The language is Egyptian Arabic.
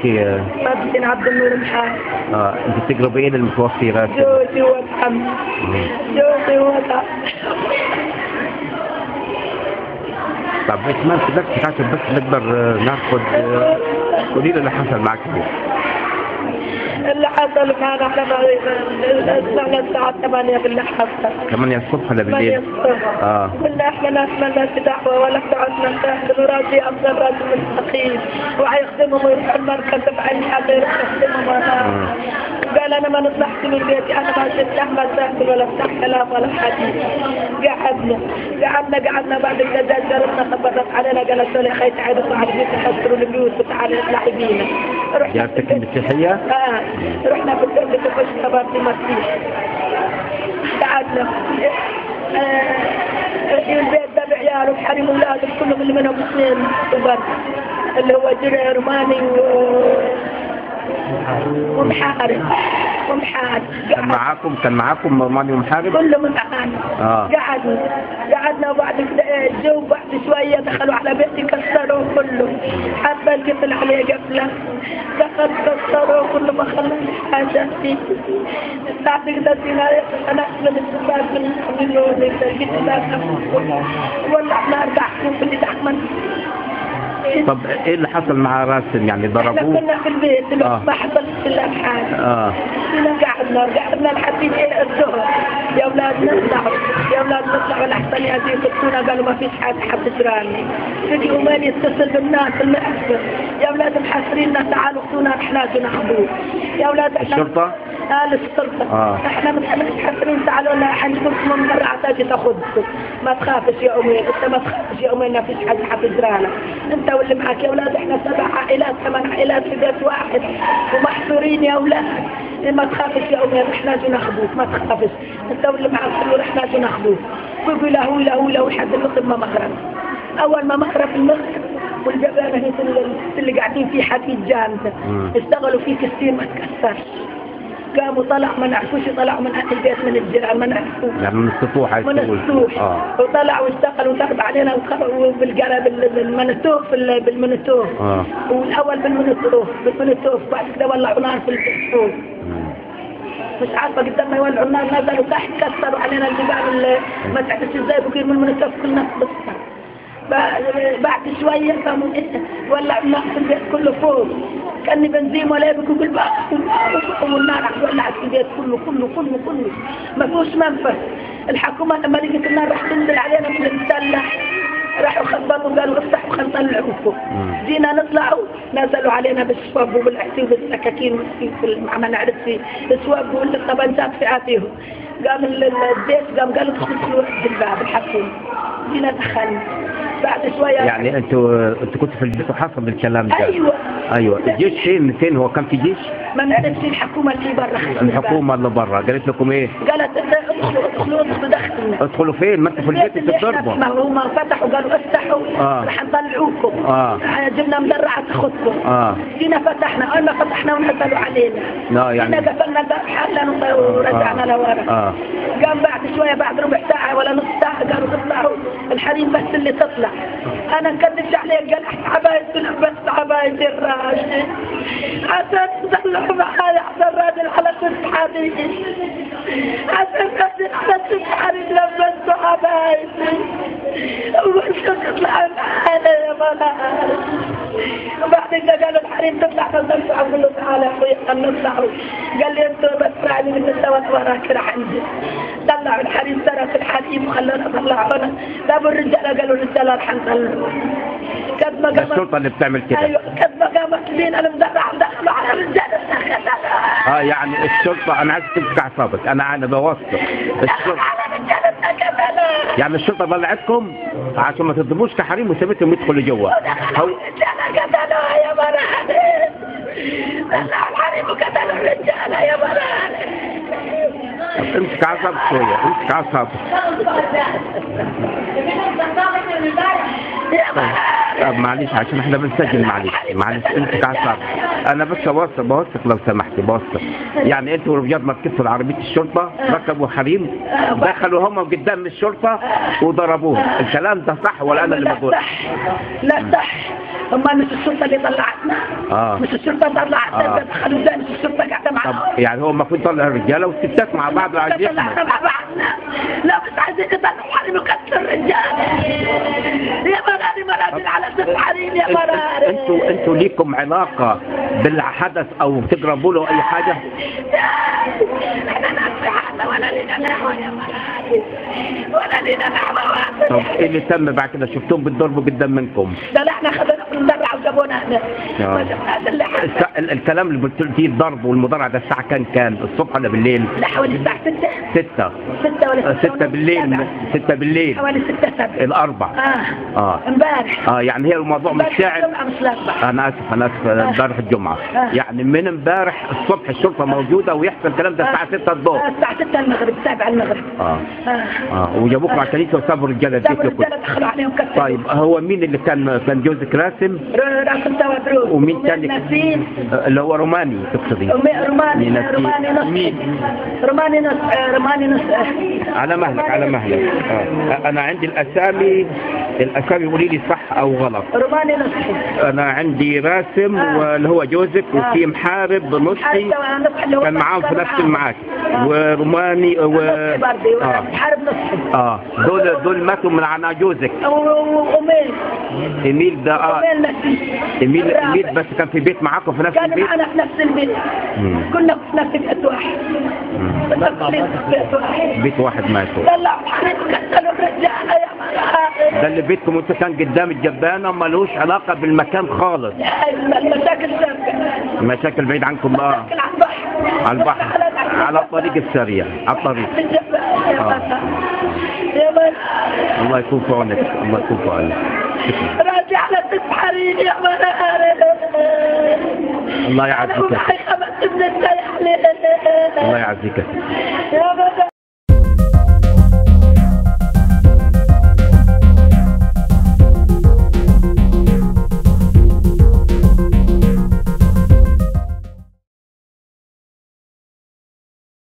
آه، مدين عبد النور محمد اه انت تقربين المتوفي راسم جوزي ومحمد مم. جوزي ومحمد طب بس ما تقدرش عشان بس نقدر آه، ناخد آه، قولي لي اللي حصل معك اليوم اللي حصل معنا احنا ما طلعنا الساعة 8 بالله حصل 8 الصبح ولا 8 بالليل؟ الصبح اه قلنا احنا ناس ما لناش دعوة ولا بتاعتنا نستخدم راجي افضل راجل مستقيم وحيخدمهم ويروح المركز بعين حدا يروح يخدمهم انا مم. قال انا ما نطلعش من بيتي انا ما شفت احمد ساكن ولا فتح كلام ولا حديث قعدنا قعدنا قعدنا بعد كده جا جارتنا خبطت علينا قالت له يا اخي تعالوا اطلعوا البيت يكسروا البيوت وتعالوا اطلعوا بينا رحنا جارتك المسيحية؟ اه رحنا في الدولة تخش خبر في مسيح قعدنا آه البيت ده بعياله بحريم اولاده كلهم اللي منهم اثنين كبار اللي هو جري روماني و ومحارب ومحارب كان معاكم كان معاكم روماني ومحارب؟ كلهم معانا آه. قعدوا قعدنا وبعد كده ايه جو بعد شويه دخلوا على بيتي كسروه كله حتى القفل عليه قفله دخل كسروه كله ما خلوا لي حاجه فيه بعد كده فينا انا من الشباب من من قلت لا ولا احنا اربع سنين في اللي تحمل طب ايه اللي حصل مع راسم يعني احنا ضربوه؟ كنا في البيت اللي آه. ما حصلش الا حاجه اه هنا قعدنا قعدنا لحد ايه الظهر يا اولاد نطلعوا يا اولاد نطلعوا الاحسن يا زي يفتونا قالوا ما فيش حد حد راني تجي يومين يتصل بالناس المحسن يا اولاد محاصريننا تعالوا اخونا احنا ناخذوه يا اولاد احنا الشرطة؟ قال الشرطة آه. احنا متحسرين تعالوا لنا حنجيبكم من برا عتاجي تاخذكم ما تخافش يا امي انت ما تخافش يا امي ما فيش حد حتجرانا انت واللي معك يا اولاد احنا سبع عائلات ثمان عائلات في بيت واحد ومحصورين يا اولاد ما تخافش يا امي احنا جي ناخذوك ما تخافش انت واللي معك كله احنا جي ناخذوك ويقول له له له لحد المغرب ما مغرب اول ما مغرب المغرب والجبانه هي اللي, اللي قاعدين فيه حديد جامده مم. اشتغلوا فيه كثير ما تكسرش قاموا طلع ما نعرفوش طلعوا من أهل البيت من الجيران ما نعرفوش يعني من السطوح عايز من تقول السوح اه وطلعوا واشتغلوا وضرب علينا وخرجوا بالقلب بالمنتوف بالمنتوف اه والاول بالمنتوف بالمنتوف بعد كده ولعوا نار في الفصول مم. مش عارفه قدام ما يولعوا النار نزلوا تحت كسروا علينا الجبال اللي ما تعرفش ازاي بقي من المنتوف كلنا بصنا بعد شوية قاموا ولع النار في البيت كله فوق كأني بنزين ولا يبكوا بالباب والنار راح ولعت في البيت كله كله كله كله ما فيهوش منفذ الحكومة لما لقيت النار راح تنزل علينا من المسلح راحوا خبطوا قالوا افتحوا خلينا نطلعوكم مم. جينا نطلعوا نزلوا علينا بالشواب وبالعتي وبالسكاكين والسيف ما نعرف فيه الشواب والطبنجات في عاتيهم قام ال- ال- الجيش قام قالوا تدخلوا عند الباب الحكومة جينا دخلنا بعد شوية يعني انتوا انتوا كنتوا في البيت وحصل الكلام ده ايوه ايوه الجيش فين فين هو كان في جيش ما نعرفش الحكومة اللي برا الحكومه اللي برا قالت لكم ايه قالت ادخلوا ادخلوا ادخلوا دخلنا ادخلوا فين ما انتوا في البيت اللي إحنا- بتضربوا ما هم فتحوا قالوا افتحوا آه. رح نطلعوكم آه. جبنا مدرعة تاخذكم اه جينا فتحنا اول ما فتحنا ونزلوا علينا لا يعني جينا قفلنا الباب حالا ورجعنا آه. لورا اه قام بعد شوية بعد ربع ساعة ولا نص ساعة قالوا تطلعوا الحريم بس اللي تطلع أنا نكذبش عليه قال عباية بس عباية الراجل عشان تطلعوا معايا عشان الراجل على كل حديث عشان الراجل على كل حديث لبسوا عبايتي وبس تطلع معانا يا منال وبعد كده قالوا الحريم تطلع فنزلت اقول له تعالى يا اخوي خلينا نطلعوا قال لي انتوا بس راعي من السواد وراك راح عندي طلعوا الحريم ترك الحريم وخلونا طلعونا جابوا الرجاله قالوا الرجاله رح نطلعوا قد ما ده قامت الشرطه اللي بتعمل كده ايوه قد ما قامت بينا المدرع دخلوا على الرجاله اه يعني الشرطه انا عايز تمسك اعصابك انا انا بوثق الشرطه على الرجاله قتلوا يعني الشرطه طلعتكم عشان ما تضربوش كحريم وسابتهم يدخلوا جوا هو الرجاله قتلوها يا مرحبا طلعوا الحريم وقتلوا الرجاله يا مرحبا طب امسك اعصابك شويه امسك اعصابك طب معلش عشان احنا بنسجل معلش معلش امسك اعصابك انا بس بوثق بوثق لو سمحتي بوثق يعني انتوا ورجال ما تكسروا عربيه الشرطه ركبوا حريم دخلوا هم قدام الشرطه وضربوهم الكلام ده صح ولا انا اللي لا بقول صح لا صح هم مش الشرطه اللي طلعتنا اه مش الشرطه طلعتنا آه. دخلوا ازاي مش الشرطه قاعده طب معاهم يعني هو المفروض يطلع الرجاله والستات مع بعض عايزين طلعنا مع بعضنا لا بس عايزين يطلعوا حريم وكسر الرجال يا مراري مراري على ست حريم يا مراري انتوا انتوا ليكم علاقه بالحدث او تقربوا له اي حاجه احنا ناس في حالنا ولا لنا دعوه يا مراري ولا لنا دعوه طب ايه اللي تم بعد كده شفتوهم بتضربوا قدام منكم ده لا احنا خدنا بندرع وجابونا هنا آه. ما شفناش اللي حصل الس- ال- الكلام اللي قلت فيه الضرب والمضارع ده الساعه كان كام الصبح ولا بالليل لا حوالي الساعة 6 ستة 6 ولا 6 ستة بالليل ستة بالليل حوالي 6 7 الأربع اه اه امبارح اه يعني هي الموضوع مش امبارح ساعد الجمعة مش الأربعاء انا اسف انا اسف امبارح الجمعه آه. يعني من امبارح الصبح الشرطه موجوده ويحصل الكلام ده الساعه 6 آه، الظهر الساعة 6 المغرب 7 المغرب اه اه اه وجابوكم آه. عشان وسابوا الرجاله البيت سابوا لكم الرجالة دخلوا عليهم كسروا طيب هو مين اللي كان كان جوزك راسم ر- راس التوادروس ومين تاني؟ نسيم آه، اللي هو روماني تقصدي ومي- روماني مين نسيم؟ روماني نص مين؟ روماني نص آه، روماني نص آه. على مهلك على مهلك آه. انا عندي الاسامي الاسامي قولي لي صح او غلط روماني نص انا عندي راسم آه. واللي هو جوزك وفي محارب نصحي كان معاهم في نفس المعاش وروماني و برضه اه حارب نصحي اه دول دول ماتوا من عنا جوزك وميل ايميل ده اه وميل نسيم ايميل ايميل بس كان في بيت معاكم في نفس كان البيت معنا في نفس البيت مم. كنا في نفس بيت واحد مم. في نفس بيت واحد بيت واحد ماتوا طلعوا حريم كسروا الرجالة يا مرأة ده اللي بيتكم انت كان قدام الجبانه ملوش علاقه بالمكان خالص المشاكل سابقة المشاكل بعيد عنكم اه مشاكل على البحر على البحر على الطريق السريع على الطريق الجبال يا آه. مرأة يا مرأة الله يكون في عونك الله يكون في عونك شكرا راجع على ست حريم يا مرأة الله أنا يعزك يا ومعي ستي. خمس ابن السيح الله يعزك يا ستي. يا مرأة